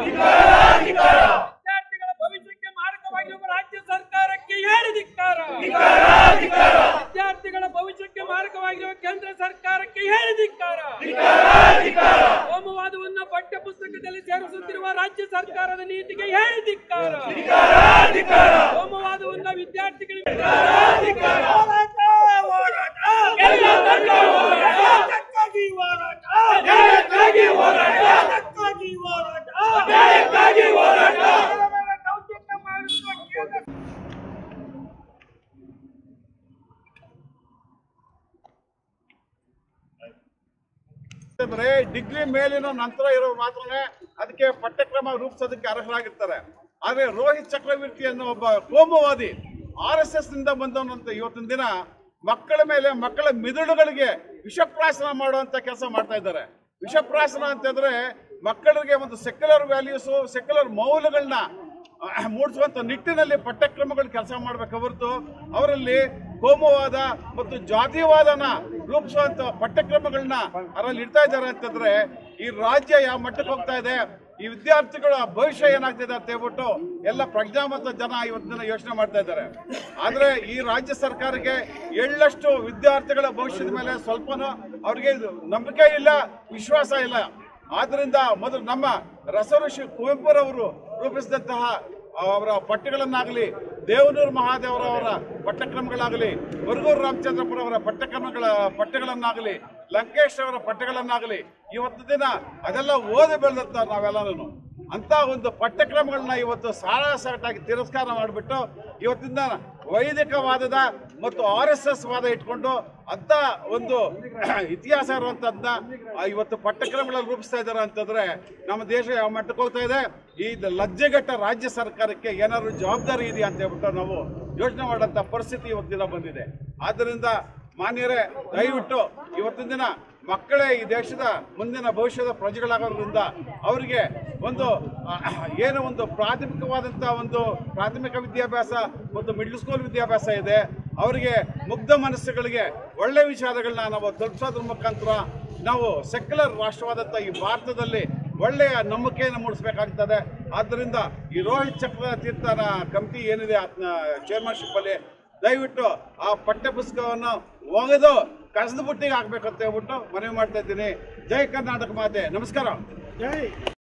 ವಿದ್ಯಾರ್ಥಿಗಳ ಭವಿಷ್ಯಕ್ಕೆ ಮಾರಕವಾಗಿರುವ ರಾಜ್ಯ ಸರ್ಕಾರಕ್ಕೆ ಹೇಳಿ ಧಿಕ್ಕಾರ ವಿದ್ಯಾರ್ಥಿಗಳ ಭವಿಷ್ಯಕ್ಕೆ ಮಾರಕವಾಗಿರುವ ಕೇಂದ್ರ ಸರ್ಕಾರಕ್ಕೆ ಹೇಳಿ ಧಿಕ್ಕಾರ ಕೋಮುವಾದವನ್ನು ಪಠ್ಯ ಪುಸ್ತಕದಲ್ಲಿ ಸೇರಿಸುತ್ತಿರುವ ರಾಜ್ಯ ಸರ್ಕಾರದ ನೀತಿಗೆ ಹೇಳಿ ಧಿಕ್ಕಾರ ಕೋಮುವಾದವನ್ನ ವಿದ್ಯಾರ್ಥಿಗಳಿಗೆ ಎಲ್ಲ ತನಕ ಹೋರಾಟ. ನ್ಯಾಯಕ್ಕಾಗಿ ಹೋರಾಟ. ನ್ಯಾಯಕ್ಕಾಗಿ ಹೋರಾಟ. ಅಂದ್ರೆ ಡಿಗ್ರಿ ಮೇಲಿನ ನಂತರ ಇರೋ ಮಾತ್ರನೇ ಅದಕ್ಕೆ ಪಠ್ಯಕ್ರಮ ರೂಪಿಸೋದಕ್ಕೆ ಅರ್ಹರಾಗಿರ್ತಾರೆ ಆದ್ರೆ ರೋಹಿತ್ ಚಕ್ರವರ್ತಿ ಅನ್ನೋ ಒಬ್ಬ ಕೋಮುವಾದಿ ಆರ್ ಎಸ್ ಎಸ್ ನಿಂದ ಬಂದವನಂತ ಇವತ್ತಿನ ದಿನ ಮಕ್ಕಳ ಮೇಲೆ ಮಕ್ಕಳ ಮಿದುಳುಗಳಿಗೆ ವಿಷಪ್ರಾಶನ ಮಾಡುವಂತ ಕೆಲಸ ಮಾಡ್ತಾ ಇದ್ದಾರೆ ವಿಷಪ್ರಾಶನ ಅಂತಂದ್ರೆ ಮಕ್ಕಳಿಗೆ ಒಂದು ಸೆಕ್ಯುಲರ್ ವ್ಯಾಲ್ಯೂಸು ಸೆಕ್ಯುಲರ್ ಮೌಲ್ಯಗಳನ್ನ ಅಹ್, ಮೂಡಿಸುವಂತ ನಿಟ್ಟಿನಲ್ಲಿ ಪಠ್ಯಕ್ರಮಗಳು ಕೆಲಸ ಮಾಡ್ಬೇಕು ಹೊರತು ಅವರಲ್ಲಿ ಕೋಮುವಾದ ಮತ್ತು ಜಾತಿವಾದನ ರೂಪಿಸುವಂತ ಪಠ್ಯಕ್ರಮಗಳನ್ನ ಅದರಲ್ಲಿ ಇಡ್ತಾ ಇದ್ದಾರೆ ಅಂತಂದ್ರೆ ಈ ರಾಜ್ಯ ಯಾವ ಮಟ್ಟಕ್ಕೆ ಹೋಗ್ತಾ ಇದೆ ಈ ವಿದ್ಯಾರ್ಥಿಗಳ ಭವಿಷ್ಯ ಏನಾಗ್ತಿದೆ ಅಂತ ಹೇಳ್ಬಿಟ್ಟು ಎಲ್ಲ ಪ್ರಜ್ಞಾವಂತ ಜನ ಇವತ್ತಿನ ಯೋಚನೆ ಮಾಡ್ತಾ ಇದ್ದಾರೆ ಆದ್ರೆ ಈ ರಾಜ್ಯ ಸರ್ಕಾರಕ್ಕೆ ಎಳ್ಳಷ್ಟು ವಿದ್ಯಾರ್ಥಿಗಳ ಭವಿಷ್ಯದ ಮೇಲೆ ಸ್ವಲ್ಪನೂ ಅವ್ರಿಗೆ ಇದು ನಂಬಿಕೆ ಇಲ್ಲ ವಿಶ್ವಾಸ ಇಲ್ಲ ಆದ್ರಿಂದ ಮೊದಲು ನಮ್ಮ ರಸಋಷಿ ಕುವೆಂಪುರವರು ರೂಪಿಸಿದಂತಹ ಅವರ ಪಠ್ಯಗಳನ್ನಾಗಲಿ ದೇವನೂರು ಮಹಾದೇವರವರ ಪಠ್ಯಕ್ರಮಗಳಾಗಲಿ ಬರಗೂರು ರಾಮಚಂದ್ರಪುರ ಅವರ ಪಠ್ಯಕ್ರಮಗಳ ಪಠ್ಯಗಳನ್ನಾಗಲಿ ಲಂಕೇಶ್ ಅವರ ಪಠ್ಯಗಳನ್ನಾಗಲಿ ಇವತ್ತು ದಿನ ಅದೆಲ್ಲ ಓದಿ ಬೆಳೆದಂತ ನಾವೆಲ್ಲರೂ ಅಂತ ಒಂದು ಪಠ್ಯಕ್ರಮಗಳನ್ನ ಇವತ್ತು ಸಾರಾಸಾಟಾಗಿ ತಿರಸ್ಕಾರ ಮಾಡಿಬಿಟ್ಟು ಇವತ್ತಿಂದ ವೈದಿಕವಾದದ ಮತ್ತು ಆರ್ ಎಸ್ ಎಸ್ ವಾದ ಇಟ್ಕೊಂಡು ಅಂತ ಒಂದು ಇತಿಹಾಸ ಇರುವಂತದ್ನ ಇವತ್ತು ಪಠ್ಯಕ್ರಮಗಳಲ್ಲಿ ರೂಪಿಸ್ತಾ ಇದ್ದಾರೆ ಅಂತಂದ್ರೆ ನಮ್ಮ ದೇಶ ಯಾವ ಮಟ್ಟಕ್ಕೆ ಹೋಗ್ತಾ ಇದೆ ಈ ಲಜ್ಜೆಗೆಟ್ಟ ರಾಜ್ಯ ಸರ್ಕಾರಕ್ಕೆ ಏನಾದ್ರು ಜವಾಬ್ದಾರಿ ಇದೆಯಾ ಅಂತ ಹೇಳ್ಬಿಟ್ಟು ನಾವು ಯೋಚನೆ ಮಾಡೋಂಥ ಪರಿಸ್ಥಿತಿ ಇವತ್ತಿನ ಬಂದಿದೆ ಆದ್ದರಿಂದ ಮಾನ್ಯರೇ ದಯವಿಟ್ಟು ಇವತ್ತಿನ ದಿನ ಮಕ್ಕಳೇ ಈ ದೇಶದ ಮುಂದಿನ ಭವಿಷ್ಯದ ಪ್ರಜೆಗಳಾಗೋದ್ರಿಂದ ಅವರಿಗೆ ಒಂದು ಅಹ್, ಏನು ಒಂದು ಪ್ರಾಥಮಿಕವಾದಂಥ ಒಂದು ಪ್ರಾಥಮಿಕ ವಿದ್ಯಾಭ್ಯಾಸ ಮತ್ತು ಮಿಡ್ಲ್ ಸ್ಕೂಲ್ ವಿದ್ಯಾಭ್ಯಾಸ ಇದೆ ಅವರಿಗೆ ಮುಗ್ಧ ಮನಸ್ಸುಗಳಿಗೆ ಒಳ್ಳೆ ವಿಚಾರಗಳನ್ನ ನಾವು ತಲುಪಿಸೋದ್ರ ಮುಖಾಂತರ ನಾವು ಸೆಕ್ಯುಲರ್ ರಾಷ್ಟ್ರವಾದಂಥ ಈ ಭಾರತದಲ್ಲಿ ಒಳ್ಳೆಯ ನಂಬಿಕೆಯನ್ನು ಮೂಡಿಸಬೇಕಾಗ್ತದೆ ಆದ್ದರಿಂದ ಈ ರೋಹಿತ್ ಚಕ್ರ ತೀರ್ಥನ ಕಮಿಟಿ ಏನಿದೆ ಚೇರ್ಮನ್ಶಿಪ್ ಅಲ್ಲಿ ದಯವಿಟ್ಟು ಆ ಪಠ್ಯ ಪುಸ್ತಕವನ್ನು ಒಗೆದು ಕಸದ ಬುಟ್ಟಿಗೆ ಹಾಕ್ಬೇಕಂತ ಹೇಳ್ಬಿಟ್ಟು ಮನವಿ ಮಾಡ್ತಾ ಇದ್ದೀನಿ ಜೈ ಕರ್ನಾಟಕ ಮಾತೆ ನಮಸ್ಕಾರ